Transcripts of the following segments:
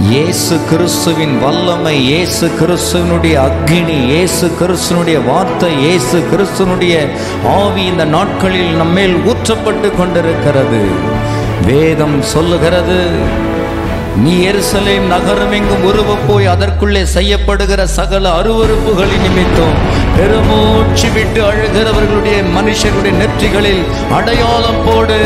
இயேசு கிறிஸ்துவின் வல்லமை இயேசு கிறிஸ்துவனுடைய அக்கினி இயேசு கிறிஸ்துவனுடைய வார்த்தை இயேசு கிறிஸ்துவனுடைய ஆவி இந்த நாட்களில் நம்மேல் ஊற்றப்பட்டு கொண்டிருக்கிறது வேதம் சொல்லுகிறது நீ எருசலேம் நகரம் எங்கும் உருவப் போய் அதற்குள்ளே செய்யப்படுகிற சகல அருவருப்புகளின் நிமித்தம் பெருமூச்சு விட்டு அழுகிறவர்களுடைய மனுஷருடைய நெற்றிகளில் அடையாளம் போடு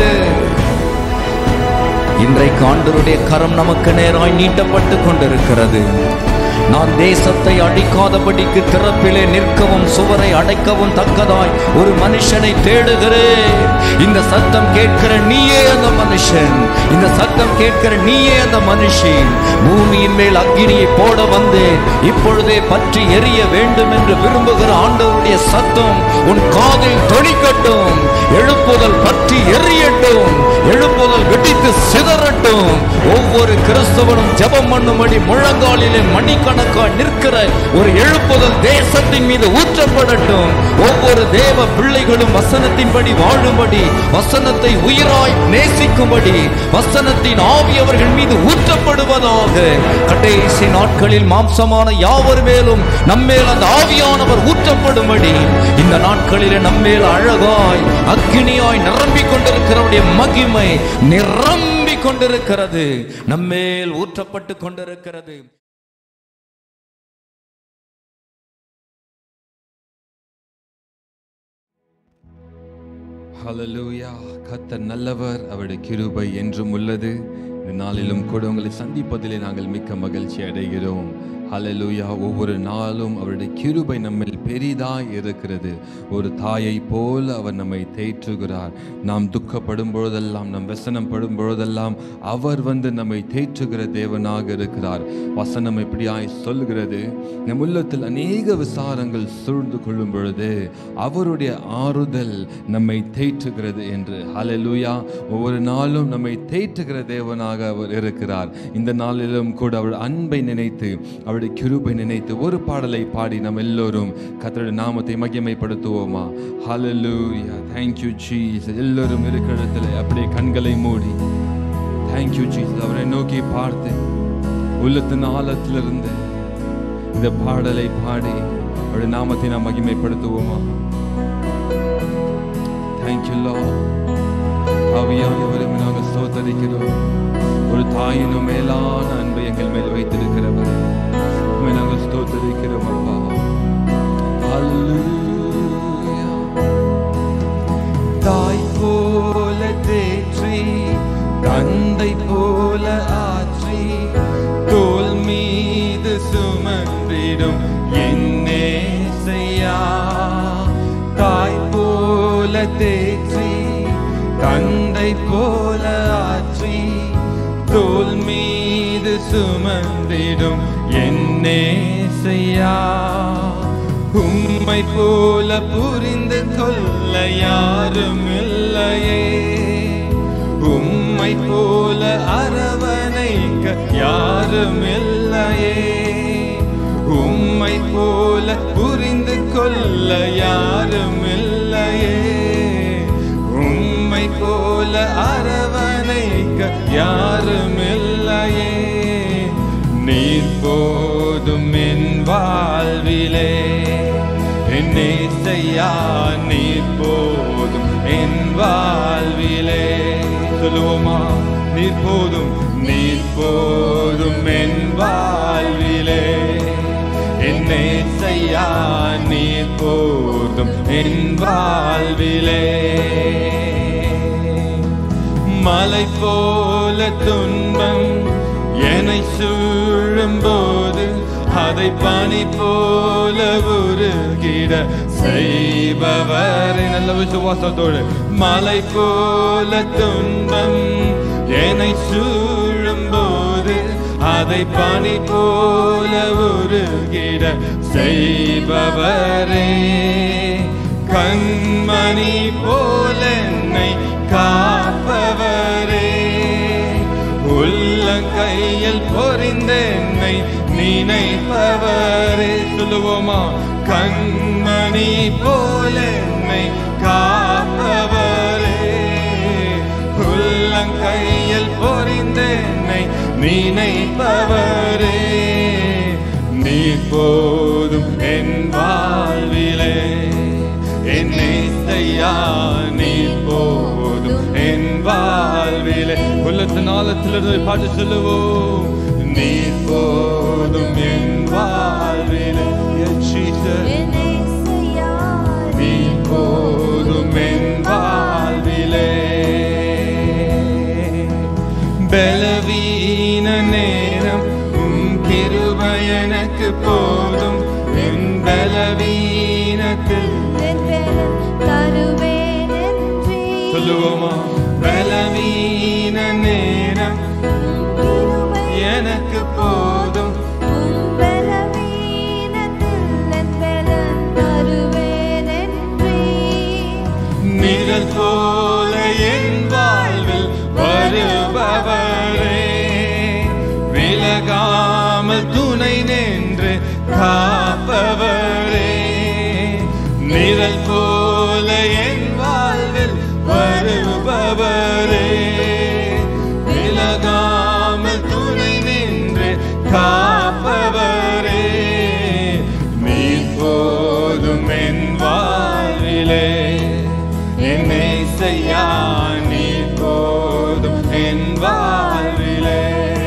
இன்றைக்கு ஆண்டருடைய கரம் நமக்கு நேராய் நீட்டப்பட்டு கொண்டிருக்கிறது நான் தேசத்தை அடிக்காதபடிக்கு திறப்பிலே நிற்கவும் சுவரை அடைக்கவும் தக்கதாய் ஒரு மனுஷனை தேடுகிறேன் இந்த சத்தம் கேட்கிற நீயே அந்த மனுஷன் இந்த சத்தம் கேட்கிற நீயே அந்த மனுஷன் பூமியின் மேல் அக்கினியை போட வந்தேன் இப்பொழுதே பற்றி எரிய வேண்டும் என்று விரும்புகிற ஆண்டவருடைய சத்தம் உன் காதில் தொனிக்கட்டும் எழுப்புதல் பற்றி எரியட்டும் எழுப்புதல் வெடித்து சிதறட்டும் ஒவ்வொரு கிறிஸ்தவனும் ஜெபம் பண்ணும்படி முழங்காலிலே மணிக்கணக்காய் நிற்கிற ஒரு எழுப்புதல் தேசத்தின் மீது ஊற்றப்படட்டும் ஒவ்வொரு தேவ பிள்ளைகளும் வசனத்தின்படி வாழும்படி வசனத்தை உயிராய் நேசிக்கும்படி வசனத்தின் ஆவி அவர்கள் மீது ஊற்றப்படுவதாக கடைசி நாட்களில் மாம்சமான யாவர் மேலும் நம்மேல் அந்த ஆவியானவர் ஊற்றப்படும்படி இந்த நாட்களிலே நம்மேல் அழகாய் அக்கினியாய் நிரம்பிக் கொண்டிருக்கிறவருடைய மகிமை நிரம்பிக் கொண்டிருக்கிறது நம்மேல் ஊற்றப்பட்டு கொண்டிருக்கிறது ஹalleluya கர்த்தர் நல்லவர் அவருடைய கிருபை என்றும் உள்ளது இந்த நாளிலும் கூட உங்களை சந்திப்பதிலே நாங்கள் மிக்க மகிழ்ச்சி அடைகிறோம் ஹalleluya ஒவ்வொரு நாளும் அவருடைய கிருபை நம்மில் பெரிதாய் இருக்கிறது ஒரு தாயை போல அவர் நம்மை தேற்றுகிறார் நாம் துக்கப்படும் பொழுதெல்லாம் நம் வசனம் படும் பொழுதெல்லாம் அவர் வந்து நம்மை தேற்றுகிற தேவனாக இருக்கிறார் வசனம் இப்படியாய் சொல்கிறது நம் உள்ளத்தில் அநேக விசாரங்கள் சூழ்ந்து கொள்ளும் பொழுது அவருடைய ஆறுதல் நம்மை தேற்றுகிறது என்று ஹalleluya ஒவ்வொரு நாளும் நம்மை தேற்றுகிற தேவனாக அவர் இருக்கிறார் இந்த நாளிலும் கூட அவர் அன்பை நினைத்து அவருடைய கிருபை நினைத்து ஒரு பாடலை பாடி நாம் எல்லோரும் கர்த்தருடைய நாமத்தை மகிமைப்படுத்துவோமா ஹalleluya thank you jesus எல்லோரும் இருக்கிற இடத்துல அப்படியே கண்களை மூடி thank you jesus அவரை நோக்கி பார்த்து உள்ளத்தின் ஆழத்திலிருந்து இந்த பாடலை பாடி அவருடைய நாமத்தை நாம் மகிமைப்படுத்துவோமா தேங்க்யூ லா ஆவியானவரை நாங்கள் ஸ்தோத்தரிக்கிறோம் ஒரு தாயினும் மேலான அன்பை எங்கள் மேல் வைத்திருக்கிறவர் உம்மை நாங்கள் ஸ்தோத்தரிக்கிறோம் அப்பா Hallelujah. தாய் போல தேற்றி தந்தை போல ஆற்றி தோல் மீது சுமந்திடும் என்னே செய்யா தாய் போல தேற்றி தந்தை போல ஆற்றி தோல் மீது சுமந்திடும் என்னே செய்யா உம்மை போல புரிந்து கொள்ள யாரும் இல்லையே உம்மை போல அரவணைக்க யாரும் இல்லையே உம்மை போல புரிந்து கொள்ள யாரும் இல்லையே உம்மை போல அரவணைக்க யாரும் இல்லையே நீர் போதும் என் வாழ்விலே என்னே செய்யா நீர் போதும் என் வாழ்விலே சொல்லுவோமா நீர் போதும் நீர் போதும் என் வாழ்விலே என்னை செய்யா நீர் போதும் என் வாழ்விலே மலை போல துன்பம் என்னை சூழும் போது அதை பனி போல உருகிட செய்பவர் நல்ல விசுவாசத்தோடு மலை போல துன்பம் என்னை சூழும் போது அதை பனி போல உருகிட செய்பவரே கண்மணி போல என்னை காப்பவரே உள்ளங்கையில் பொறிந்த என்னை நினைப்பவரே சொல்லுவோமா கண்மணி போல என்னை காப்பவரே உள்ள உள்ளங்கையில் பொறிந்தென்னை நினைப்பவரே நீ போதும் என் வாழ்விலே என்னை செய்யா நீ போதும் என் வாழ்விலே உள்ளத்தின் ஆழத்திலிருந்து பாட்டு சொல்லுவோம் நீ போதும் என் வாழ்விலே Yes, Jesus. நீ போதும் என் வாழ்விலே பலவீன நேரம் உம் கிருபை எனக்கு போதும் என் பலவீனத்தில் சொல்லுவோமா பலவீன நேரம் எனக்கு போதும் நிழல் போல என் வாழ்வில் வருபவரே விலகாமல் துணை நின்று காப்பவரே நிழல் போல என் வாழ்வில் வருபவரே விலகாமல் துணை நின்று காப்பவரே நீ போதும் என் வாழ்விலே என்னை செய்யா நீ போதும் என் வாழ்விலே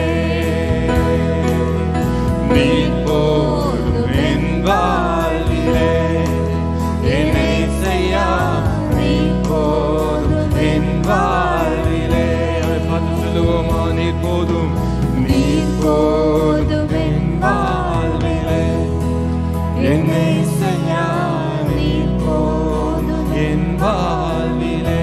நீ போதும் என் வாழ்விலே என்னை செய்யா நீ போதும் என் வாழ்விலே அதை பார்த்து சொல்லுவோமா நீ போதும் நீ போதும் என் வாழ்விலே என்னை செய்யா நீ போதும் என் வாழ்விலே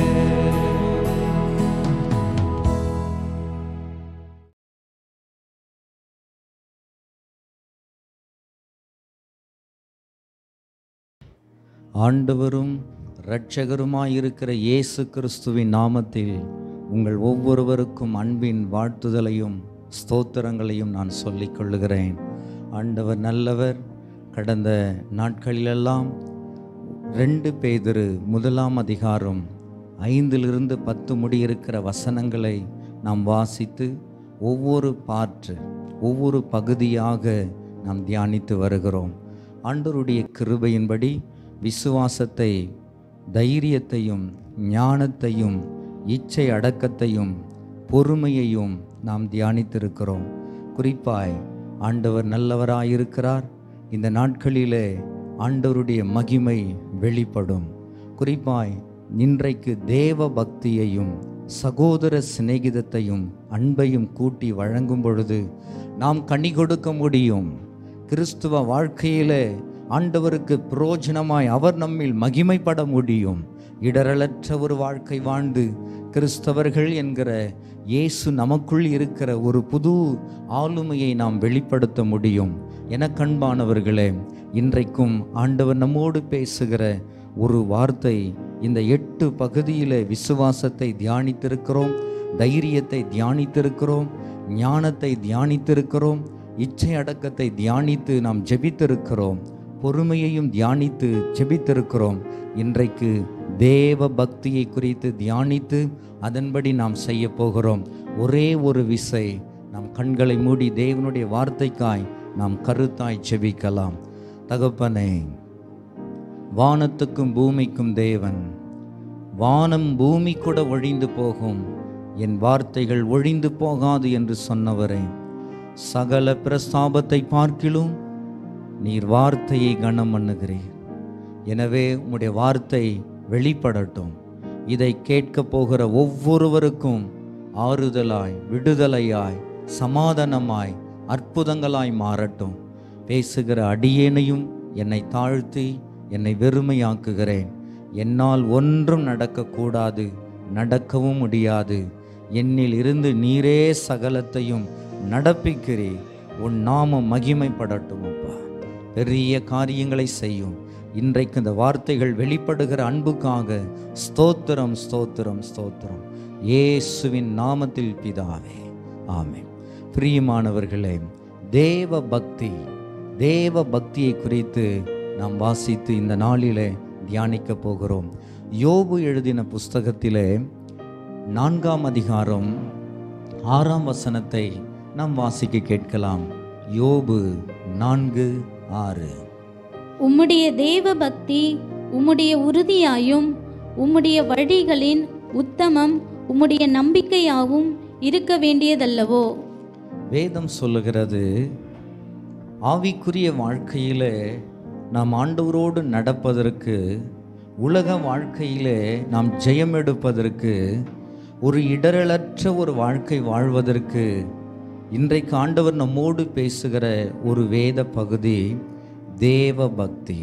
ஆண்டவரும் இரட்சகருமாயிருக்கிற இயேசு கிறிஸ்துவின் நாமத்தில் உங்கள் ஒவ்வொருவருக்கும் அன்பின் வாழ்த்துதலையும் ஸ்தோத்திரங்களையும் நான் சொல்லிக் கொள்ளுகிறேன் ஆண்டவர் நல்லவர் கடந்த நாட்களிலெல்லாம் ரெண்டு பேதிரு முதலாம் அதிகாரம் ஐந்திலிருந்து பத்து முடியிருக்கிற வசனங்களை நாம் வாசித்து ஒவ்வொரு பாற்று ஒவ்வொரு பகுதியாக நாம் தியானித்து வருகிறோம் ஆண்டவருடைய கிருபையின்படி விசுவாசத்தை தைரியத்தையும் ஞானத்தையும் இச்சை அடக்கத்தையும் பொறுமையையும் நாம் தியானித்திருக்கிறோம் குறிப்பாய் ஆண்டவர் நல்லவராயிருக்கிறார் இந்த நாட்களிலே ஆண்டவருடைய மகிமை வெளிப்படும் குறிப்பாய் இன்றைக்கு தேவ பக்தியையும் சகோதர சிநேகிதத்தையும் அன்பையும் கூட்டி வழங்கும் பொழுது நாம் கனி கொடுக்க முடியும் கிறிஸ்துவ வாழ்க்கையிலே ஆண்டவருக்கு புரோஜனமாய் அவர் நம்மில் மகிமைப்பட முடியும் இடரலற்ற ஒரு வாழ்க்கை வாழ்ந்து கிறிஸ்தவர்கள் என்கிற இயேசு நமக்குள் இருக்கிற ஒரு புது ஆளுமையை நாம் வெளிப்படுத்த முடியும் என கண்பானவர்களே இன்றைக்கும் ஆண்டவர் நம்மோடு பேசுகிற ஒரு வார்த்தை இந்த எட்டு பகுதியிலே விசுவாசத்தை தியானித்திருக்கிறோம் தைரியத்தை தியானித்திருக்கிறோம் ஞானத்தை தியானித்திருக்கிறோம் இச்சை அடக்கத்தை தியானித்து நாம் ஜெபித்திருக்கிறோம் பொறுமையையும் தியானித்து ஜெபித்திருக்கிறோம் இன்றைக்கு தேவ பக்தியை குறித்து தியானித்து அதன்படி நாம் செய்ய போகிறோம் ஒரே ஒரு விசை நாம் கண்களை மூடி தேவனுடைய வார்த்தைக்காய் நாம் கருத்தாய் ஜெபிக்கலாம் தகப்பனே வானத்துக்கும் பூமிக்கும் தேவன் வானம் பூமி கூட ஒழிந்து போகும் என் வார்த்தைகள் ஒழிந்து போகாது என்று சொன்னவரே சகல பிரஸ்தாபத்தை பார்க்கிலும் நீர் வார்த்தையை கனம் பண்ணுகிறீர் எனவே உம்முடைய வார்த்தை வெளிப்படட்டும் இதை கேட்கப் போகிற ஒவ்வொருவருக்கும் ஆறுதலாய் விடுதலையாய் சமாதானமாய் அற்புதங்களாய் மாறட்டும் பேசுகிற அடியேனையும் என்னை தாழ்த்தி என்னை வெறுமையாக்குகிறேன் என்னால் ஒன்றும் நடக்கக்கூடாது நடக்கவும் முடியாது என்னில் இருந்து நீரே சகலத்தையும் நடப்பிக்கிறீர் உன் நாமம் மகிமைப்படட்டும் அப்பா பெரிய காரியங்களை செய்யும் இன்றைக்கு இந்த வார்த்தைகள் வெளிப்படுகிற அன்புக்காக ஸ்தோத்திரம் ஸ்தோத்திரம் ஸ்தோத்திரம் இயேசுவின் நாமத்தில் பிதாவே ஆமென் பிரியமானவர்களே தேவ பக்தி தேவ பக்தியை குறித்து நாம் வாசித்து இந்த நாளிலே தியானிக்க போகிறோம் யோபு எழுதின புஸ்தகத்திலே நான்காம் அதிகாரம் ஆறாம் வசனத்தை நாம் வாசிக்க கேட்கலாம் யோபு நான்கு ஆறு உம்முடைய தேவ பக்தி உம்முடைய உறுதியாயும் உம்முடைய வழிகளின் உத்தமம் உம்முடைய நம்பிக்கையாவும் இருக்க வேண்டியதல்லவோ வேதம் சொல்லுகிறது ஆவிக்குரிய வாழ்க்கையிலே நாம் ஆண்டவரோடு நடப்பதற்கு உலக வாழ்க்கையிலே நாம் ஜெயம் எடுப்பதற்கு ஒரு இடரலற்ற ஒரு வாழ்க்கை வாழ்வதற்கு இன்றைக்கு ஆண்டவர் நம்மோடு பேசுகிற ஒரு வேத பகுதி தேவ பக்தி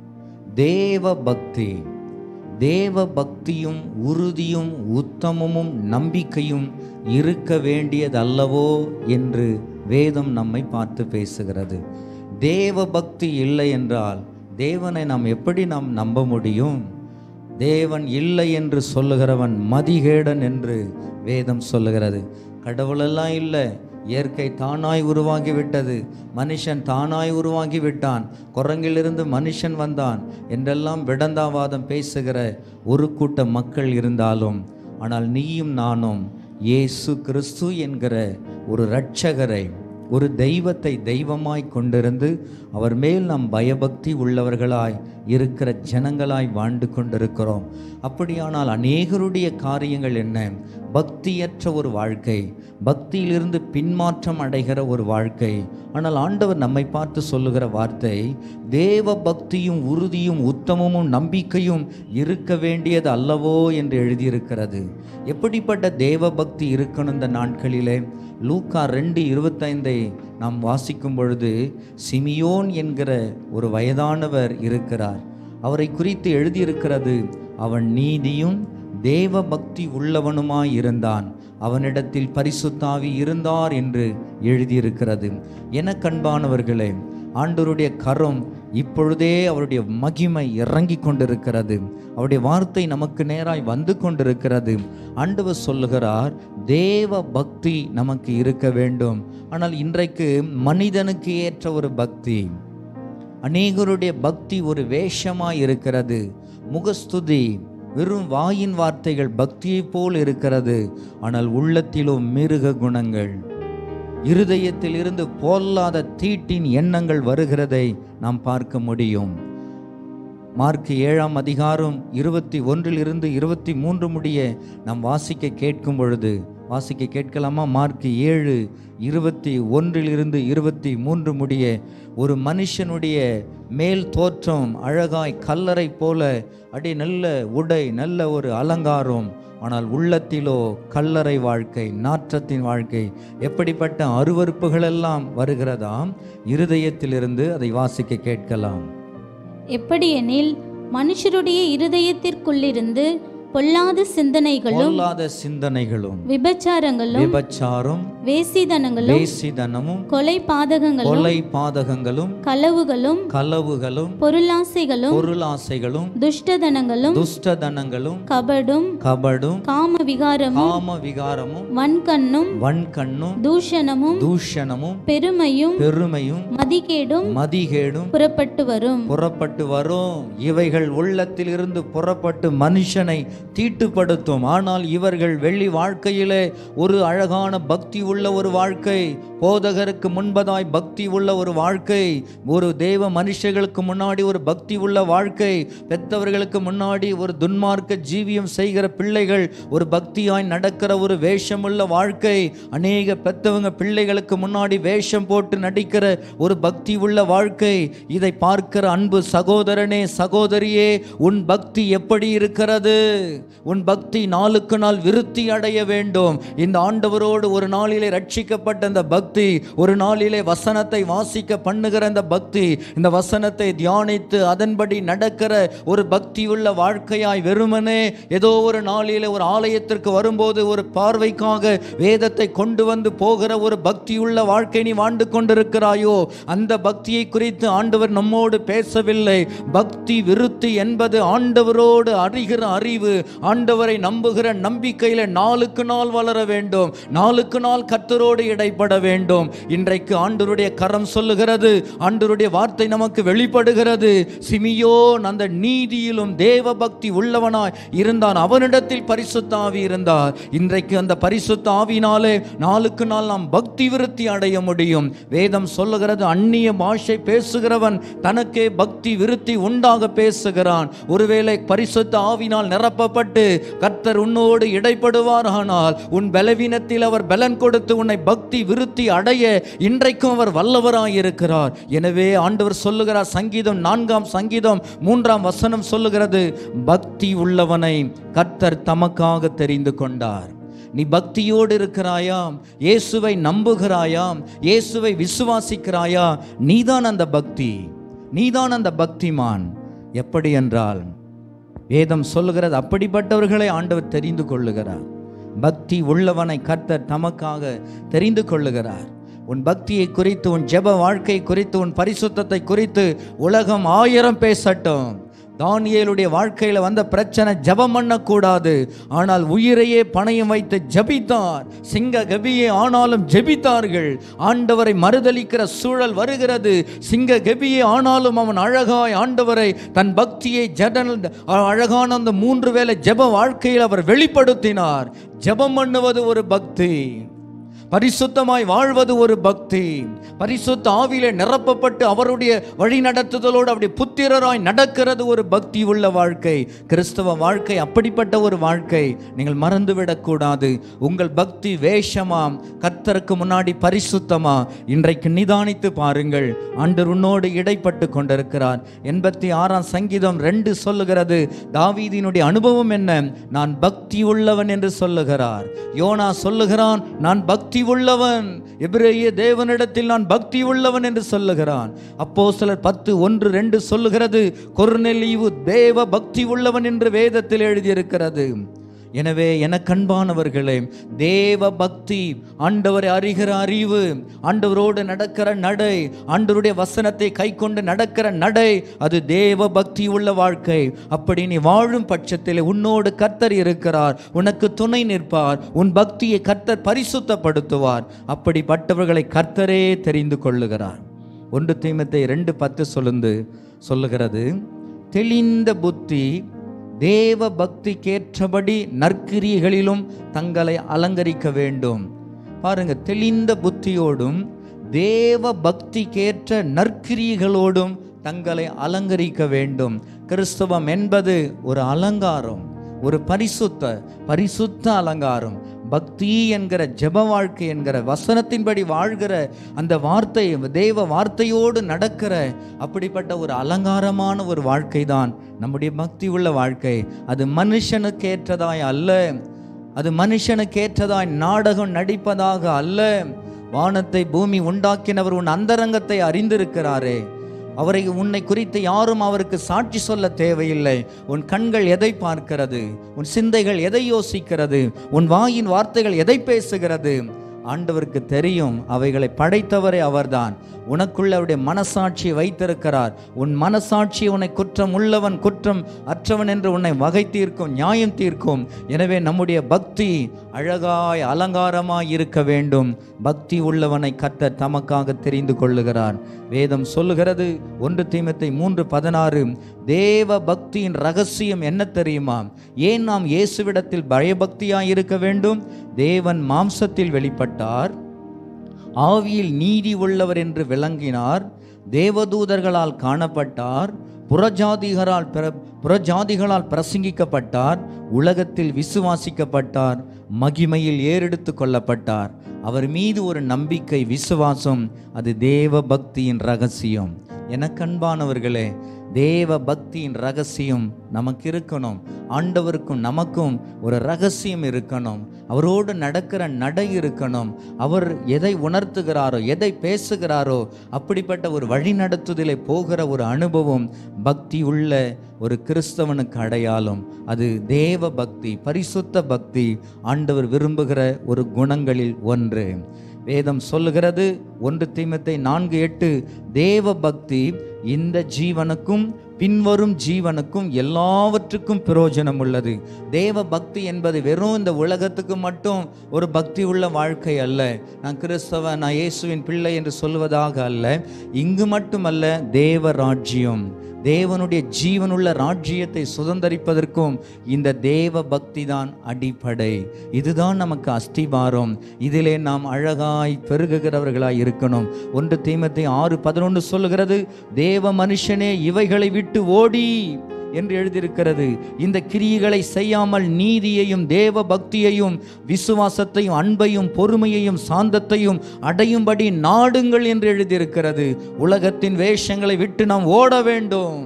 தேவ பக்தி தேவ பக்தியும் உறுதியும் உத்தமமும் நம்பிக்கையும் இருக்க வேண்டியதல்லவோ என்று வேதம் நம்மை பார்த்து பேசுகிறது தேவ பக்தி இல்லை என்றால் தேவனை நாம் எப்படி நாம் நம்ப முடியும் தேவன் இல்லை என்று சொல்லுகிறவன் மதிகேடன் என்று வேதம் சொல்லுகிறது கடவுளெல்லாம் இல்லை இயற்கை தானாய் உருவாகி விட்டது மனுஷன் தானாய் உருவாகி விட்டான் குரங்கிலிருந்து மனுஷன் வந்தான் என்றெல்லாம் விடந்தாவாதம் பேசுகிற ஒரு கூட்ட மக்கள் இருந்தாலும் ஆனால் நீயும் நானும் இயேசு கிறிஸ்து என்கிற ஒரு இரட்சகரை ஒரு தெய்வத்தை தெய்வமாய் கொண்டிருந்து அவர் மேல் நாம் பயபக்தி உள்ளவர்களாய் இருக்கிற ஜனங்களாய் வாழ்ந்து கொண்டிருக்கிறோம் அப்படியானால் அநேகருடைய காரியங்கள் என்ன பக்தியற்ற ஒரு வாழ்க்கை பக்தியிலிருந்து பின்மாற்றம் அடைகிற ஒரு வாழ்க்கை ஆனால் ஆண்டவர் நம்மை பார்த்து சொல்லுகிற வார்த்தை தேவ பக்தியும் உறுதியும் உத்தமமும் நம்பிக்கையும் இருக்க வேண்டியது அல்லவோ என்று எழுதியிருக்கிறது எப்படிப்பட்ட தேவ பக்தி இருக்கணும் இந்த நாட்களிலே லூக்கா ரெண்டு இருபத்தைந்தை நாம் வாசிக்கும் பொழுது சிமியோன் என்கிற ஒரு வயதானவர் இருக்கிறார் அவரை குறித்து எழுதியிருக்கிறது அவன் நீதியும் தேவ பக்தி உள்ளவனுமாய் இருந்தான் அவனிடத்தில் பரிசுத்தாவி இருந்தார் என்று எழுதியிருக்கிறது என கண்பானவர்களே ஆண்டவருடைய கரம் இப்பொழுதே அவருடைய மகிமை இறங்கி கொண்டிருக்கிறது அவருடைய வார்த்தை நமக்கு நேராய் வந்து கொண்டிருக்கிறது ஆண்டவர் சொல்லுகிறார் தேவ பக்தி நமக்கு இருக்க வேண்டும் ஆனால் இன்றைக்கு மனிதனுக்கு ஏற்ற ஒரு பக்தி அநேகருடைய பக்தி ஒரு வேஷமாய் இருக்கிறது முகஸ்துதி வெறும் வாயின் வார்த்தைகள் பக்தியைப் போல் இருக்கிறது ஆனால் உள்ளத்திலோ மிருக குணங்கள் இருதயத்தில் இருந்து பொல்லாத தீட்டின் எண்ணங்கள் வருகிறதை நாம் பார்க்க முடியும் மார்க் ஏழாம் அதிகாரம் இருபத்தி ஒன்றிலிருந்து இருபத்தி மூன்று முடிய நாம் வாசிக்க கேட்கும் பொழுது வாசிக்க கேட்கலாமா மார்க் ஏழு இருபத்தி ஒன்றிலிருந்து இருபத்தி மூன்று முடிய ஒரு மனுஷனுடைய மேல் தோற்றம் அழகாய் கல்லறை போல அடி நல்ல உடை நல்ல ஒரு அலங்காரம் ஆனால் உள்ளத்திலோ கல்லறை வாழ்க்கை நாற்றத்தின் வாழ்க்கை எப்படிப்பட்ட அருவறுப்புகளெல்லாம் வருகிறதாம் இருதயத்திலிருந்து அதை வாசிக்க கேட்கலாம் எப்படியெனில் மனுஷருடைய இருதயத்திற்குள்ளிருந்து பொல்லாத சிந்தனைகளும் பொல்லாத சிந்தனைகளும் விபச்சாரங்களும் விபச்சாரம் வேசிதனங்களும் வேசிதனமும் கொலை பாதகங்களும் கொலை பாதகங்களும் களவுகளும் களவுகளும் பொருளாசைகளும் பொருளாசைகளும் துஷ்டதனங்களும் துஷ்டதனங்களும் கபடும் கபடும் காம விகாரமும் காம விகாரமும் வன்கண்ணும் வன்கண்ணும் தூஷணமும் தூஷணமும் பெருமையும் பெருமையும் மதிகேடும் மதிகேடும் புறப்பட்டு வரும் புறப்பட்டு வரும் இவைகள் உள்ளத்தில் இருந்து புறப்பட்டு மனுஷனை தீட்டுப்படுத்தும் ஆனால் இவர்கள் வெள்ளி வாழ்க்கையிலே ஒரு அழகான பக்தி உள்ள ஒரு வாழ்க்கை போதகருக்கு முன்பதாய் பக்தி உள்ள ஒரு வாழ்க்கை ஒரு தேவ மனுஷர்களுக்கு முன்னாடி ஒரு பக்தி உள்ள வாழ்க்கை பெத்தவர்களுக்கு முன்னாடி ஒரு துன்மார்க்க ஜீவியம் செய்கிற பிள்ளைகள் ஒரு பக்தியாய் நடக்கிற ஒரு வேஷமுள்ள வாழ்க்கை அநேக பெத்தவங்க பிள்ளைகளுக்கு முன்னாடி வேஷம் போட்டு நடிக்கிற ஒரு பக்தி உள்ள வாழ்க்கை இதை பார்க்கிற அன்பு சகோதரனே சகோதரியே உன் பக்தி எப்படி இருக்கிறது உன் பக்தி நாளுக்கு நாள் விருத்தி அடைய வேண்டும் இந்த ஆண்டவரோடு ஒரு நாளிலே ரட்சிக்கப்பட்ட இந்த பக்தி ஒரு நாளிலே வசனத்தை வாசிக்க பண்ணுகிற இந்த பக்தி இந்த வசனத்தை தியானித்து அதன்படி நடக்கிற ஒரு பக்தி உள்ள வாழ்க்கையாய் வெறுமனே ஏதோ ஒரு நாளிலே ஒரு ஆலயத்திற்கு வரும்போது ஒரு பார்வைக்காக வேதத்தை கொண்டு வந்து போகிற ஒரு பக்தியுள்ள வாழ்க்கை நீ வாழ்ந்து கொண்டிருக்கிறாயோ அந்த பக்தியை குறித்து ஆண்டவர் நம்மோடு பேசவில்லை பக்தி விருத்தி என்பது ஆண்டவரோடு அறிகிற அறிவு ஆண்டவரை நம்புகிற நம்பிக்கையில நாளுக்கு நாள் வளர வேண்டும் நாளுக்கு நாள் கர்த்தரோடு இடைப்பட வேண்டும் இன்றைக்கு ஆண்டவருடைய கரம் சொல்லுகிறது ஆண்டவருடைய வார்த்தை நமக்கு வெளிப்படுகிறது சிமியோன் அந்த நீதியிலும் தேவ பக்தி உள்ளவனாய் இருந்தான் அவனிடத்தில் பரிசுத்த ஆவி இருந்தார் இன்றைக்கு அந்த பரிசுத்த ஆவினாலே நாளுக்கு நாள் நாம் பக்தி விருத்தி அடைய முடியும் வேதம் சொல்லுகிறது அந்நிய பாஷை பேசுகிறவன் தனக்கே பக்தி விருத்தி உண்டாக பேசுகிறான் ஒருவேளை பரிசுத்த ஆவினால் நிரப்பப்பட்டு கர்த்தர் உன்னோடு இடைப்படுவார் ஆனால் உன் பலவீனத்தில் அவர் பலன் கொடுத்து உன்னை பக்தி விருத்தி அடைய இன்றைக்கும் அவர் வல்லவராய் இருக்கிறார் எனவே ஆண்டவர் சொல்லுகிறார் சங்கீதம் நான்காம் சங்கீதம் மூன்றாம் வசனம் சொல்லுகிறது பக்தி உள்ளவனை கர்த்தர் தமக்காக தெரிந்து கொண்டார் நீ பக்தியோடு இருக்கிறாயாம் இயேசுவை நம்புகிறாயாம் இயேசுவை விசுவாசிக்கிறாயா நீதான் அந்த பக்தி நீதான் அந்த பக்திமான் எப்படி என்றால் வேதம் சொல்லுகிறது அப்படிப்பட்டவர்களை ஆண்டவர் தெரிந்து கொள்ளுகிறார் பக்தி உள்ளவனை கர்த்தர் தமக்காக தெரிந்து கொள்ளுகிறார் உன் பக்தியை குறித்து உன் ஜெப வாழ்க்கை குறித்து உன் பரிசுத்தத்தை குறித்து உலகம் ஆயிரம் பேசட்டும் தானியேலுடைய வாழ்க்கையில் வந்த பிரச்சனை ஜெபம் பண்ணக்கூடாது ஆனால் உயிரையே பணையம் வைத்து ஜெபித்தார் சிங்க கபியே ஆனாலும் ஜெபித்தார்கள் ஆண்டவரை மறுதலிக்கிற சூழல் வருகிறது சிங்க கபியே ஆனாலும் அவன் அழகாய் ஆண்டவரை தன் பக்தியை ஜடல் அழகான அந்த மூன்று வேளை ஜெப வாழ்க்கையில் அவர் வெளிப்படுத்தினார் ஜெபம் பண்ணுவது ஒரு பக்தி பரிசுத்தமாய் வாழ்வது ஒரு பக்தி பரிசுத்த ஆவியிலே நிரப்பப்பட்டு அவருடைய வழி நடத்துதலோடு அப்படி புத்திரராய் நடக்கிறது ஒரு பக்தி உள்ள வாழ்க்கை கிறிஸ்தவ வாழ்க்கை அப்படிப்பட்ட ஒரு வாழ்க்கை நீங்கள் மறந்துவிடக்கூடாது உங்கள் பக்தி வேஷமாம் கர்த்தருக்கு முன்னாடி பரிசுத்தமா இன்றைக்கு நிதானித்து பாருங்கள் ஆண்டவர் உன்னோடு இடைப்பட்டு கொண்டிருக்கிறார் எண்பத்தி ஆறாம் சங்கீதம் ரெண்டு சொல்லுகிறது தாவீதினுடைய அனுபவம் என்ன நான் பக்தி உள்ளவன் என்று சொல்லுகிறார் யோனா சொல்லுகிறான் நான் பக்தி உள்ளவன் எபிரேய தேவனிடத்தில் நான் பக்தி உள்ளவன் என்று சொல்லுகிறான் அப்போ சிலர் பத்து ஒன்று ரெண்டு சொல்லுகிறது கொர்நெலீவு தேவ பக்தி உள்ளவன் என்று வேதத்தில் எழுதியிருக்கிறது எனவே எனக்கன்பானவர்களே தேவ பக்தி ஆண்டவரை அறிகிற அறிவு ஆண்டவரோடு நடக்கிற நடை ஆண்டவருடைய வசனத்தை கைக்கொண்டு நடக்கிற நடை அது தேவ பக்தி உள்ள வாழ்க்கை அப்படி நீ வாழும் பட்சத்தில் உன்னோடு கர்த்தர் இருக்கிறார் உனக்கு துணை நிற்பார் உன் பக்தியை கர்த்தர் பரிசுத்தப்படுத்துவார் அப்படிப்பட்டவர்களை கர்த்தரே தெரிந்து கொள்ளுகிறார் ஒன்று தீமத்தை ரெண்டு பத்து சொல்லுந்து சொல்லுகிறது தெளிந்த புத்தி தேவ பக்திக்கேற்றபடி நற்கிரியைகளிலும் தங்களை அலங்கரிக்க வேண்டும் பாருங்க தெளிந்த புத்தியோடும் தேவ பக்திக்கேற்ற நற்கிரியைகளோடும் தங்களை அலங்கரிக்க வேண்டும் கிறிஸ்தவம் என்பது ஒரு அலங்காரம் ஒரு பரிசுத்த பரிசுத்த அலங்காரம் பக்தி என்கிற ஜெப வாழ்க்கை என்கிற வசனத்தின்படி வாழ்கிற அந்த வார்த்தை தேவ வார்த்தையோடு நடக்கிற அப்படிப்பட்ட ஒரு அலங்காரமான ஒரு வாழ்க்கை தான் நம்முடைய பக்தி உள்ள வாழ்க்கை அது மனுஷனுக்கு ஏற்றதாய் அல்ல அது மனுஷனுக்கு ஏற்றதாய் நாடகம் நடிப்பதாக அல்ல வானத்தை பூமி உண்டாக்கினவர் உன் அந்தரங்கத்தை அறிந்திருக்கிறாரே அவரை உன்னை குறித்து யாரும் அவருக்கு சாட்சி சொல்ல தேவையில்லை உன் கண்கள் எதை பார்க்கிறது உன் சிந்தைகள் எதை யோசிக்கிறது உன் வாயின் வார்த்தைகள் எதை பேசுகிறது ஆண்டவருக்கு தெரியும் அவைகளை படைத்தவரே அவர்தான் உனக்குள்ள அவருடைய மனசாட்சியை வைத்திருக்கிறார் உன் மனசாட்சி உன்னை குற்றம் உள்ளவன் குற்றம் அற்றவன் என்று உன்னை வகை தீர்க்கும் நியாயம் தீர்க்கும் எனவே நம்முடைய பக்தி அழகாய் அலங்காரமாய் இருக்க வேண்டும் பக்தி உள்ளவனை கர்த்தர் தமக்காக தெரிந்து கொள்ளுகிறார் வேதம் சொல்லுகிறது ஒன்று தீமத்தை மூன்று பதினாறு தேவ பக்தியின் ரகசியம் என்ன தெரியுமா ஏன் நாம் இயேசுவிடத்தில் பயபக்தியாய் இருக்க வேண்டும் தேவன் மாம்சத்தில் வெளிப்பட்டார் ஆவியில் நீதி உள்ளவர் என்று விளங்கினார் தேவதூதர்களால் காணப்பட்டார் புறஜாதிகரால் பிர புறஜாதிகளால் பிரசங்கிக்கப்பட்டார் உலகத்தில் விசுவாசிக்கப்பட்டார் மகிமையில் ஏறெடுத்து கொள்ளப்பட்டார் அவர் மீது ஒரு நம்பிக்கை விசுவாசம் அது தேவ பக்தியின் ரகசியம் எனக்கன்பானவர்களே தேவ பக்தியின் ரகசியம் நமக்கு இருக்கணும் ஆண்டவருக்கும் நமக்கும் ஒரு ரகசியம் இருக்கணும் அவரோடு நடக்கிற நடை இருக்கணும் அவர் எதை உணர்த்துகிறாரோ எதை பேசுகிறாரோ அப்படிப்பட்ட ஒரு வழிநடத்துதலை போகிற ஒரு அனுபவம் பக்தி உள்ள ஒரு கிறிஸ்தவனுக்கு அடையாளம் அது தேவ பக்தி பரிசுத்த பக்தி ஆண்டவர் விரும்புகிற ஒரு குணங்களில் ஒன்று வேதம் சொல்லுகிறது ஒன்று தீமத்தை நான்கு எட்டு தேவ பக்தி இந்த ஜீவனுக்கும் பின்வரும் ஜீவனுக்கும் எல்லாவற்றுக்கும் பிரயோஜனம் உள்ளது தேவ பக்தி என்பது வெறும் இந்த உலகத்துக்கு மட்டும் ஒரு பக்தி உள்ள வாழ்க்கை அல்ல நான் கிறிஸ்தவ நான் இயேசுவின் பிள்ளை என்று சொல்வதாக அல்ல இங்கு மட்டுமல்ல தேவ ராஜ்யம் தேவனுடைய ஜீவனுள்ள ராஜ்யத்தை சுதந்தரிப்பதற்கும் இந்த தேவ பக்தி தான் அடிப்படை இதுதான் நமக்கு அஸ்திபாரம் இதிலே நாம் அழகாய் பெருகுகிறவர்களாய் இருக்கணும் ஒன்று தீமத்தை ஆறு பதினொன்று சொல்லுகிறது தேவ மனுஷனே இவைகளை விட்டு ஓடி என்று எழுதியிருக்கிறது இந்த கிரியைகளை செய்யாமல் நீதியையும் தேவ பக்தியையும் விசுவாசத்தையும் அன்பையும் பொறுமையையும் சாந்தத்தையும் அடையும்படி நாடுங்கள் என்று எழுதியிருக்கிறது உலகத்தின் வேஷங்களை விட்டு நாம் ஓட வேண்டும்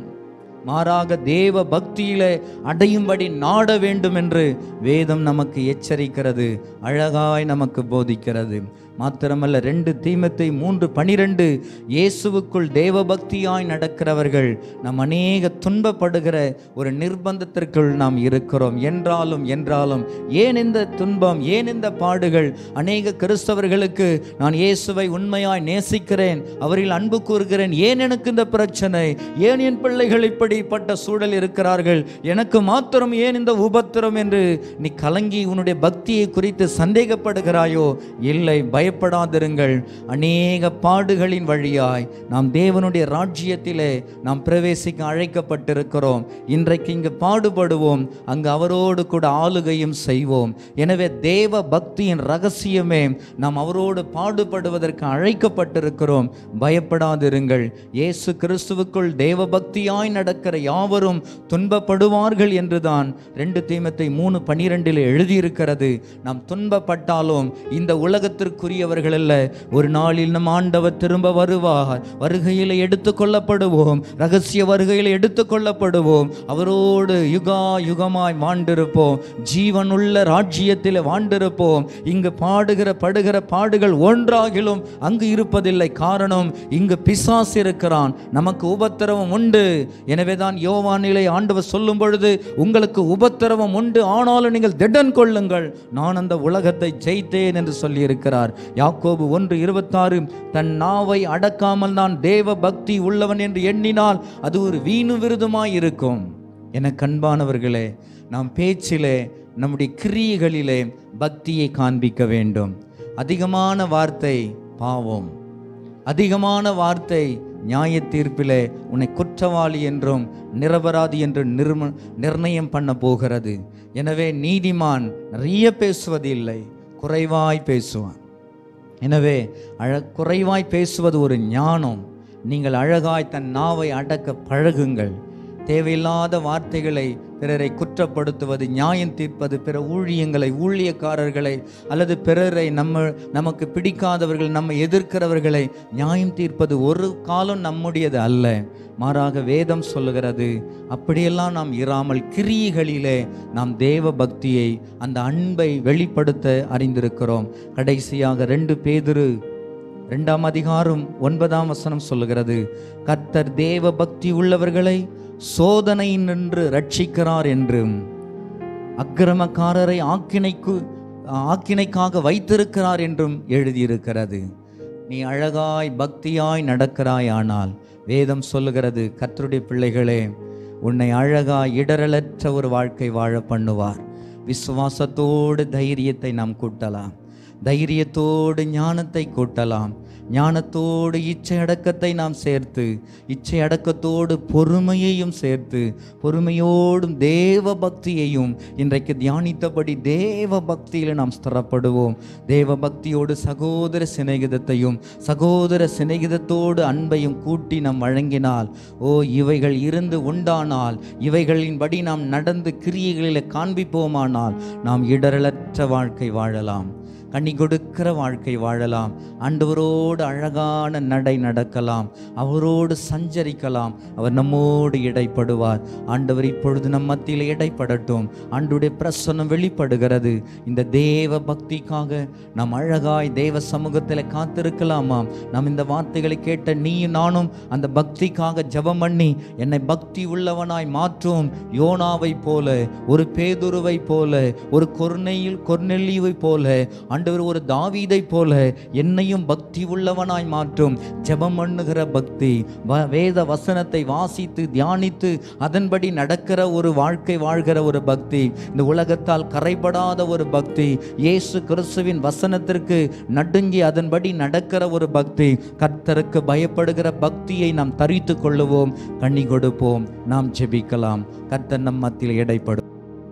மாறாக தேவ பக்தியிலே அடையும்படி நாட வேண்டும் என்று வேதம் நமக்கு எச்சரிக்கிறது அழகாய் நமக்கு போதிக்கிறது மாத்திரமல்ல ரெண்டு தீமத்தை மூன்று பனிரெண்டு இயேசுவுக்குள் தேவ பக்தியாய் நடக்கிறவர்கள் நாம் அநேக துன்பப்படுகிற ஒரு நிர்பந்தத்திற்குள் நாம் இருக்கிறோம் என்றாலும் என்றாலும் ஏன் இந்த துன்பம் ஏன் இந்த பாடுகள் அநேக கிறிஸ்தவர்களுக்கு நான் இயேசுவை உண்மையாய் நேசிக்கிறேன் அவரில் அன்பு கூறுகிறேன் ஏன் எனக்கு இந்த பிரச்சனை ஏன் என் பிள்ளைகள் இப்படிப்பட்ட சூழல் இருக்கிறார்கள் எனக்கு மாத்திரம் ஏன் இந்த உபத்திரம் என்று நீ கலங்கி உன்னுடைய பக்தியை குறித்து சந்தேகப்படுகிறாயோ இல்லை பயப்படாதிருங்கள் அநேக பாடுகளின் வழியாய் நாம் தேவனுடைய ராஜ்யத்திலே நாம் பிரவேசிக்க அழைக்கப்பட்டிருக்கிறோம் இன்றைக்கு இங்கு பாடுபடுவோம் அங்கு அவரோடு கூட ஆளுகையும் செய்வோம் எனவே தேவ பக்தியின் ரகசியமே நாம் அவரோடு பாடுபடுவதற்கு அழைக்கப்பட்டிருக்கிறோம் பயப்படாதிருங்கள் இயேசு கிறிஸ்துவுக்குள் தேவ பக்தியாய் நடக்கிற யாவரும் துன்பப்படுவார்கள் என்றுதான் ரெண்டு தீமத்தை மூணு பனிரெண்டில் எழுதியிருக்கிறது நாம் துன்பப்பட்டாலும் இந்த உலகத்திற்குரியவர்கள் அல்ல ஒரு நாளில் நம் ஆண்டவர் திரும்ப வருவார் வருகையில் எடுத்துக்கொள்ளப்படுவோம் ரகசிய வருகையில் எடுத்துக்கொள்ளப்படுவோம் அவரோடு யுகா யுகமாய் வாழ்ந்திருப்போம் ஜீவனுள்ள ராஜ்யத்தில் வாழ்ந்திருப்போம் இங்கு பாடுகிற படுகிற பாடுகள் ஒன்றாகிலும் அங்கு இருப்பதில்லை காரணம் இங்கு பிசாசு இருக்கிறான் நமக்கு உபத்திரவம் உண்டு எனவே தான் யோவானிலே ஆண்டவர் சொல்லும் பொழுது உங்களுக்கு உபத்திரவம் உண்டு ஆனாலும் நீங்கள் திடன் கொள்ளுங்கள் நான் அந்த உலகத்தை ஜெயித்தேன் என்று சொல்லியிருக்கிறார் யாக்கோபு ஒன்று இருபத்தாறு தன் நாவை அடக்காமல் நான் தேவ பக்தி உள்ளவன் என்று எண்ணினால் அது ஒரு வீணு விருதுமாய் இருக்கும் என கண்பானவர்களே நாம் பேச்சிலே நம்முடைய கிரியைகளிலே பக்தியை காண்பிக்க வேண்டும் அதிகமான வார்த்தை பாவம் அதிகமான வார்த்தை நியாய தீர்ப்பிலே உன்னை குற்றவாளி என்றும் நிரபராதி என்று நிர்ம நிர்ணயம் பண்ண போகிறது எனவே நீதிமான் நிறைய பேசுவது இல்லை குறைவாய் பேசுவான் எனவே அழ குறைவாய் பேசுவது ஒரு ஞானம் நீங்கள் அழகாய் தன் நாவை அடக்க பழகுங்கள் தேவையில்லாத வார்த்தைகளை பிறரை குற்றப்படுத்துவது நியாயம் தீர்ப்பது பிற ஊழியங்களை ஊழியக்காரர்களை அல்லது பிறரை நம்ம நமக்கு பிடிக்காதவர்கள் நம்மை எதிர்க்கிறவர்களை நியாயம் தீர்ப்பது ஒரு காலம் நம்முடையது அல்ல மாறாக வேதம் சொல்லுகிறது அப்படியெல்லாம் நாம் இராமல் கிரியைகளிலே நாம் தேவ பக்தியை அந்த அன்பை வெளிப்படுத்த அறிந்திருக்கிறோம் கடைசியாக ரெண்டு பேதுரு ரெண்டாம் அதிகாரம் ஒன்பதாம் வசனம் சொல்லுகிறது கர்த்தர் தேவ பக்தி உள்ளவர்களை சோதனை நின்று ரட்சிக்கிறார் என்றும் அக்கிரமக்காரரை ஆக்கினைக்கு ஆக்கினைக்காக வைத்திருக்கிறார் என்றும் எழுதியிருக்கிறது நீ அழகாய் பக்தியாய் நடக்கிறாய் ஆனால் வேதம் சொல்லுகிறது கர்த்தருடைய பிள்ளைகளே உன்னை அழகாய் இடரலற்ற ஒரு வாழ்க்கை வாழ பண்ணுவார் விசுவாசத்தோடு தைரியத்தை நாம் கூட்டலாம் தைரியத்தோடு ஞானத்தை கூட்டலாம் ஞானத்தோடு இச்சை அடக்கத்தை நாம் சேர்த்து இச்சை அடக்கத்தோடு பொறுமையையும் சேர்த்து பொறுமையோடும் தேவ பக்தியையும் இன்றைக்கு தியானித்தபடி தேவ பக்தியில் நாம் ஸ்திரப்படுவோம் தேவ பக்தியோடு சகோதர சிநேகிதத்தையும் சகோதர சிநேகிதத்தோடு அன்பையும் கூட்டி நாம் வழங்கினால் ஓ இவைகள் இருந்து உண்டானால் இவைகளின்படி நாம் நடந்து கிரியைகளில் காண்பிப்போமானால் நாம் இடரலற்ற வாழ்க்கை வாழலாம் கண்ணி கொடுக்கிற வாழ்க்கை வாழலாம் ஆண்டவரோடு அழகான நடை நடக்கலாம் அவரோடு சஞ்சரிக்கலாம் அவர் நம்மோடு இடைப்படுவார் ஆண்டவர் இப்பொழுது நம் மத்தியில் இடைப்படட்டும் ஆண்டுடைய பிரசன்னம் வெளிப்படுகிறது இந்த தேவ பக்திக்காக நாம் அழகாய் தேவ சமூகத்தில் காத்திருக்கலாமாம் நாம் இந்த வார்த்தைகளை கேட்ட நீயும் நானும் அந்த பக்திக்காக ஜெபம் பண்ணி என்னை பக்தி உள்ளவனாய் மாற்றும் யோனாவை போல ஒரு பேதுருவை போல ஒரு கொர்நெயில் கொர்நெல்லியை போல ஆண்டவர் ஒரு தாவீதை போல என்னையும் பக்தி உள்ளவனாய் மாற்றும் ஜெபம் பண்ணுகிற பக்தி வ- வேத வசனத்தை வாசித்து தியானித்து அதன்படி நடக்கிற ஒரு வாழ்க்கை வாழ்கிற ஒரு பக்தி இந்த உலகத்தால் கரைபடாத ஒரு பக்தி இயேசு கிறிஸ்துவின் வசனத்திற்கு நடுங்கி அதன்படி நடக்கிற ஒரு பக்தி கர்த்தருக்கு பயப்படுகிற பக்தியை நாம் தரித்து கொள்ளுவோம் கண்ணி கொடுப்போம் நாம் ஜெபிக்கலாம் கர்த்தர் நம் மத்தியில் எடைப்படும்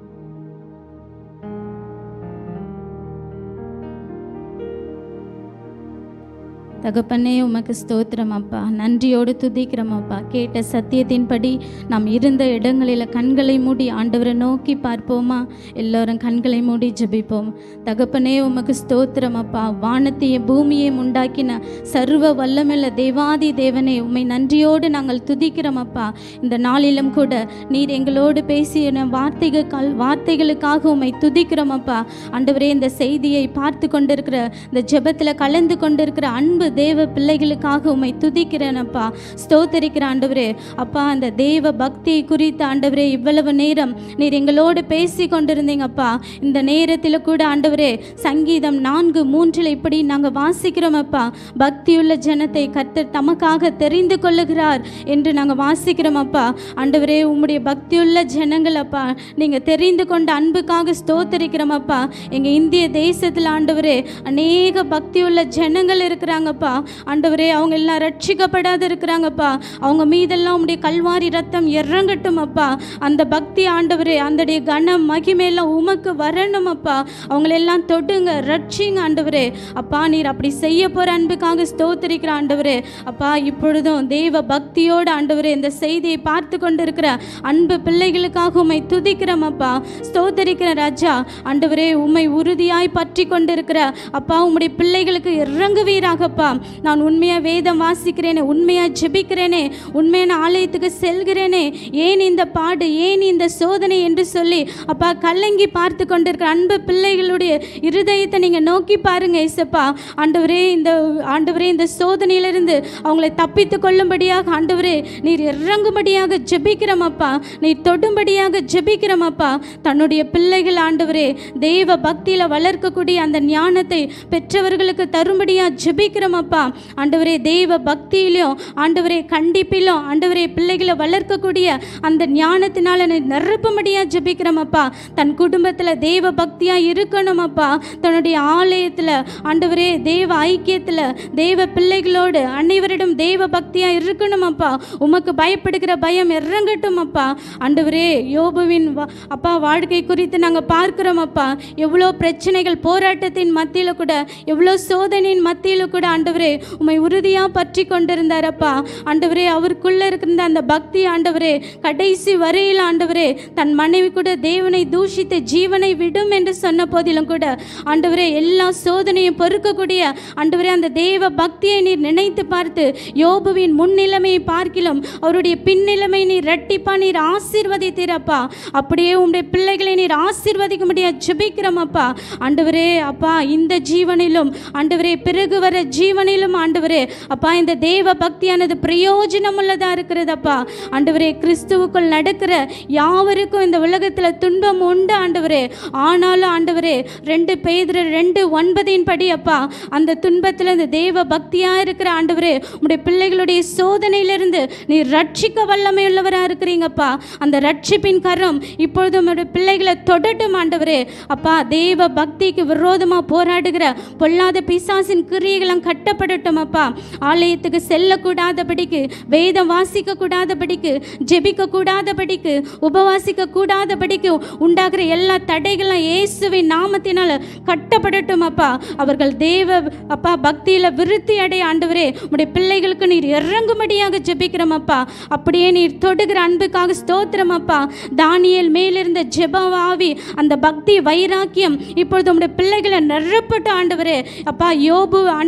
தகப்பனே உமக்கு ஸ்தோத்திரம் அப்பா நன்றியோடு துதிக்கிறோம் அப்பா கேட்ட சத்தியத்தின்படி நாம் இருந்த இடங்களில் கண்களை மூடி ஆண்டவரை நோக்கி பார்ப்போமா எல்லோரும் கண்களை மூடி ஜெபிப்போம் தகப்பனே உமக்கு ஸ்தோத்திரம் அப்பா வானத்தையும் பூமியையும் உண்டாக்கின சர்வ வல்லமில்ல தேவாதி தேவனே உம்மை நன்றியோடு நாங்கள் துதிக்கிறோம் அப்பா இந்த நாளிலும் கூட நீர் எங்களோடு பேசிய வார்த்தைகள் வார்த்தைகளுக்காக உம்மை துதிக்கிறோம் அப்பா ஆண்டவரே இந்த செய்தியை பார்த்து கொண்டிருக்கிற இந்த ஜெபத்தில் கலந்து கொண்டிருக்கிற அன்பு தேவ பிள்ளைகளுக்காக உம்மை துதிக்கிறேன் அப்பா ஸ்தோத்தரிக்கிற ஆண்டவரே அப்பா அந்த தேவ பக்தியை குறித்து ஆண்டவரே இவ்வளவு நேரம் நீர் எங்களோடு பேசி கொண்டிருந்தீங்கப்பா இந்த நேரத்தில் கூட ஆண்டவரே சங்கீதம் நான்கு மூன்றில் இப்படி நாங்கள் வாசிக்கிறோம் அப்பா பக்தியுள்ள ஜனத்தை கர்த்தர் தமக்காக தெரிந்து கொள்ளுகிறார் என்று நாங்கள் வாசிக்கிறோம் அப்பா ஆண்டவரே உம்முடைய பக்தியுள்ள ஜனங்கள் அப்பா நீங்கள் தெரிந்து கொண்ட அன்புக்காக ஸ்தோத்தரிக்கிறோம் அப்பா எங்கள் இந்திய தேசத்தில் ஆண்டவரே அநேக பக்தியுள்ள ஜனங்கள் இருக்கிறாங்கப்பா ஆண்டவரே அவங்க எல்லாம் ரட்சிக்கப்படாத இருக்கிறாங்கப்பா அவங்க மீதெல்லாம் உம்முடைய கல்வாரி ரத்தம் இறங்கட்டும் அப்பா அந்த பக்தி ஆண்டவரே அந்தடைய கனம் மகிமையெல்லாம் உமக்கு வரணும் அப்பா அவங்களெல்லாம் தொடுங்க ரட்சிங்க ஆண்டவரே அப்பா நீர் அப்படி செய்ய போற அன்புக்காக ஸ்தோத்திரிக்கிற ஆண்டவரே அப்பா இப்பொழுதும் தெய்வ பக்தியோடு ஆண்டவரே இந்த செய்தியை பார்த்து கொண்டிருக்கிற அன்பு பிள்ளைகளுக்காக உம்மை துதிக்கிறோம் அப்பா ஸ்தோத்தரிக்கிற ராஜா ஆண்டவரே உம்மை உறுதியாய் பற்றி கொண்டிருக்கிற அப்பா உம்முடைய பிள்ளைகளுக்கு இறங்குவீராகப்பா நான் உண்மையா வேதம் வாசிக்கிறேனே உண்மையா ஜெபிக்கிறேனே உண்மையான ஆலயத்துக்கு செல்கிறேனே ஏன் இந்த பாடு ஏன் இந்த சோதனை என்று சொல்லி அப்பா கலங்கி பார்த்து கொண்டிருக்கிற அன்பு பிள்ளைகளுடைய இருதயத்தை நீங்க நோக்கி பாருங்க ஏசப்பா ஆண்டவரே இந்த ஆண்டவரே இந்த சோதனையிலிருந்து அவங்களை தப்பித்து கொள்ளும்படியாக ஆண்டவரே நீர் இறங்கும்படியாக ஜெபிக்கிறோமப்பா நீர் தொடும்படியாக ஜெபிக்கிறோமப்பா தன்னுடைய பிள்ளைகள் ஆண்டவரே தெய்வ பக்தியில வளர்க்கக்கூடிய அந்த ஞானத்தை பெற்றவர்களுக்கு தரும்படியா ஜெபிக்கிறோமப்பா ஆண்டவரே தெய்வ பக்தியிலும் ஆண்டவரே கண்டிப்பிலும் ஆண்டவரே பிள்ளைகளை வளர்க்கக்கூடிய அந்த ஞானத்தினால நீ நிரப்பும்படியா ஜெபிக்கிறோமப்பா தன் குடும்பத்தில் தெய்வ பக்தியா இருக்கணுமப்பா தன்னுடைய ஆலயத்தில் ஆண்டவரே தெய்வ ஐக்கியத்தில் தெய்வ பிள்ளைகளோடு அனைவரிடம் தெய்வ பக்தியா இருக்கணுமப்பா உமக்கு பயப்படுகிற பயம் இறங்கட்டும் அப்பா ஆண்டவரே யோபுவின் வா- அப்பா வாழ்க்கை குறித்து நாங்கள் பார்க்கிறோம் அப்பா எவ்வளோ பிரச்சனைகள் போராட்டத்தின் மத்தியில் கூட எவ்வளோ சோதனையின் மத்தியில் கூட ஆண்டவரே உம்மை உறுதியாக பற்றி கொண்டிருந்தாரப்பா ஆண்டவரே அவருக்குள்ள இருக்கின்ற அந்த பக்தி ஆண்டவரே கடைசி வரையில் ஆண்டவரே தன் மனைவி கூட தேவனை தூஷித்து ஜீவனை விடும் என்று சொன்ன போதிலும் கூட ஆண்டவரே எல்லா சோதனையும் பொறுக்கக்கூடிய ஆண்டவரே அந்த தேவ பக்தியை நீர் நினைத்து பார்த்து யோபுவின் முன்னிலைமையை பார்க்கிலும் அவருடைய பின்னிலைமை நீர் ரெட்டிப்பா நீர் ஆசீர்வதித்தீரப்பா அப்படியே உங்களுடைய பிள்ளைகளை நீர் ஆசீர்வதிக்க முடியாது ஜெபிக்கிறோமப்பா ஆண்டவரே அப்பா இந்த ஜீவனிலும் ஆண்டவரே பிறகு வர ஜீவனிலும் ஆண்டவரே அப்பா இந்த தேவ பக்தியானது பிரயோஜனம் உள்ளதா இருக்கிறதப்பா ஆண்டவரே கிறிஸ்துவுக்குள் நடக்கிற யாவருக்கும் இந்த உலகத்தில் துன்பம் உண்டு ஆண்டவரே ஆனாலும் ஆண்டவரே ரெண்டு பேர் ரெண்டு ஒன்பதின் படி அப்பா அந்த துன்பத்தில் இந்த தேவ பக்தியா இருக்கிற ஆண்டவரே உடைய பிள்ளைகளுடைய சோதனையிலிருந்து நீ ரட்சிக்க வல்லமை உள்ளவராக இருக்கிறீங்கப்பா அந்த ரட்சிப்பின் கரம் இப்பொழுது உங்களுடைய பிள்ளைகளை தொடட்டும் ஆண்டவரே அப்பா தேவ பக்திக்கு விரோதமாக போராடுகிற பொல்லாத பிசாசின் கிரியைகளும் கட்டப்படட்டும் அப்பா ஆலயத்துக்கு செல்லக்கூடாதபடிக்கு வேதம் வாசிக்க கூடாதபடிக்கு ஜெபிக்க கூடாதபடிக்கு உபவாசிக்க கூடாதபடிக்கு உண்டாகிற எல்லா தடைகளும் இயேசுவின் நாமத்தினால கட்டப்படட்டும் அப்பா அவர்கள் தேவ அப்பா பக்தியில விருத்தி அடைய ஆண்டவரே உடைய பிள்ளைகளுக்கு நீர் இறங்கும்படியாக ஜெபிக்கிறோம் அப்பா அப்படியே நீர் தொடுகிற அன்புக்காக ஸ்தோத்திரம் அப்பா தானியேல் மேலிருந்த ஜெபவாவி அந்த பக்தி வைராக்கியம் இப்பொழுது உடைய பிள்ளைகளை நிரப்பட்டு ஆண்டவரே அப்பா யோபு ஆண்டவரே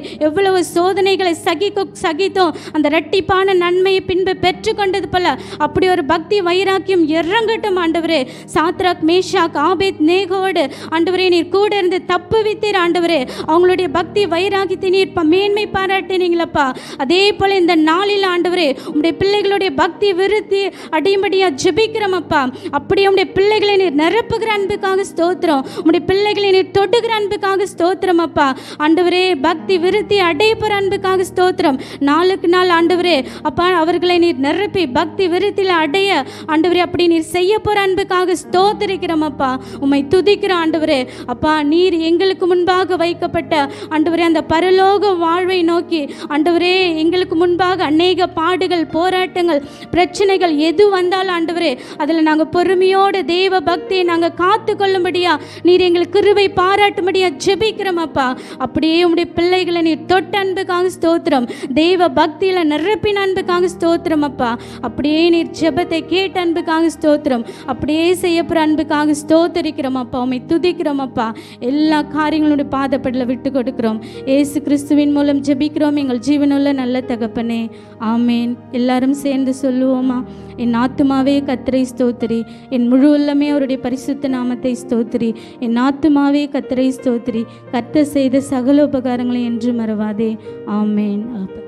எவ்வளவு சோதனைகளை சகிக்க சகித்தோம் அந்த இரட்டிப்பான நன்மையை பின்பு பெற்றுக்கொண்டது போல அப்படி ஒரு பக்தி வைராக்கியம் இறங்கட்டும் ஆண்டவரே சாத்ராக் மேஷாக் ஆபேத் நேகோடு ஆண்டவரே நீர் கூட இருந்து தப்பு வித்தீர் ஆண்டவரே அவங்களுடைய பக்தி வைராகியத்தை நீர் ப- மேன்மை பாராட்டினீங்களப்பா அதே போல இந்த நாளில் ஆண்டவரே உம்முடைய பிள்ளைகளுடைய பக்தி விருத்தி அடியும்படியா ஜெபிக்கிறோமப்பா அப்படியே உம்முடைய பிள்ளைகளை நீர் நிரப்புகிற அன்புக்காக ஸ்தோத்திரம் உம்முடைய பிள்ளைகளை நீர் தொடுகிற அன்புக்காக ஸ்தோத்திரம் அப்பா ஆண்டவரே பக்தி விருத்தி அடையப்போற அன்புக்காக ஸ்தோத்திரம் நாளுக்கு நாள் ஆண்டவரே அப்பா அவர்களை நீர் நிரப்பி பக்தி விருத்தியில் அடைய ஆண்டவரே அப்படி நீர் செய்ய போற அன்புக்காக ஸ்தோத்திரிக்கிறோம் அப்பா உம்மை துதிக்கிற ஆண்டவரே அப்பா நீர் எங்களுக்கு முன்பாக வைக்கப்பட்ட ஆண்டவரே அந்த பரலோக வாழ்வை நோக்கி ஆண்டவரே எங்களுக்கு முன்பாக அநேக பாடுகள் போராட்டங்கள் பிரச்சனைகள் எது வந்தாலும் ஆண்டவரே அதில் நாங்கள் பொறுமையோட தேவ பக்தியை நாங்கள் காத்து கொள்ளும்படியா நீர் எங்களுக்கு கிருபை பாராட்டும்படியா ஜெபிக்கிறோம் அப்பா அப்படியே உம்முடைய பிள்ளைகளை நீர் தொட்ட அன்புக்காக ஸ்தோத்திரம் தெய்வ பக்தியில் நிரப்பின அன்புக்காக ஸ்தோத்திரம் அப்பா அப்படியே நீர் ஜெபத்தை கேட்ட அன்புக்காக ஸ்தோத்திரம் அப்படியே செய்யப்படுற அன்புக்காக ஸ்தோத்தரிக்கிறோம் அப்பா உம்மை துதிக்கிறோம் அப்பா எல்லா காரியங்களுடைய பாதப்படல விட்டு கொடுக்கிறோம் ஏசு கிறிஸ்துவின் மூலம் ஜெபிக்கிறோம் எங்கள் ஜீவனுள்ள நல்ல தகப்பனே ஆமேன் எல்லாரும் சேர்ந்து சொல்லுவோமா என் ஆத்துமாவே கத்தரை ஸ்தோத்திரி என் முழு உள்ளமே அவருடைய பரிசுத்த நாமத்தை ஸ்தோத்திரி என் ஆத்துமாவே கத்தரை ஸ்தோத்திரி கர்த்தர் செய்த சகல உபகாரங்களை என்று மறவாதே ஆமேன் ஆமென்.